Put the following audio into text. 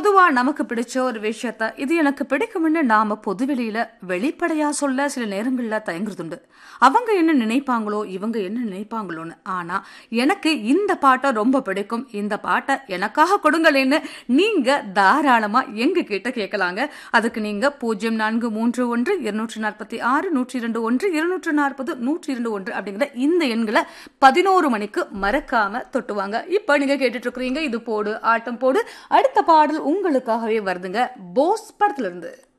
பொதுவா நமக்கு பிடிச்ச ஒரு விஷயத்த இது எனக்கு பிடிக்கும்னு நாம பொதுவெளியில வெளிப்படையா சொல்ல சில நேரங்கள்ல தயங்குறதுண்டு அவங்க என்ன நினைப்பாங்களோ இவங்க என்ன நினைப்பாங்களோன்னு ஆனா எனக்கு இந்த பாட்டை ரொம்ப பிடிக்கும் இந்த பாட்டை எனக்காக கொடுங்களேன்னு நீங்க தாராளமா எங்க கிட்ட கேட்கலாங்க அதுக்கு நீங்க பூஜ்ஜியம் நான்கு மூன்று ஒன்று இருநூற்றி நாற்பத்தி ஆறு நூற்றி இரண்டு ஒன்று இருநூற்று நாற்பது நூற்றி இரண்டு ஒன்று அப்படிங்கிற இந்த எண்களை பதினோரு மணிக்கு மறக்காம தொட்டுவாங்க இப்ப நீங்க கேட்டுட்டு இருக்கிறீங்க இது போடு ஆட்டம் போடு அடுத்த பாடல் உங்களுக்காகவே வருதுங்க போஸ் படத்துல இருந்து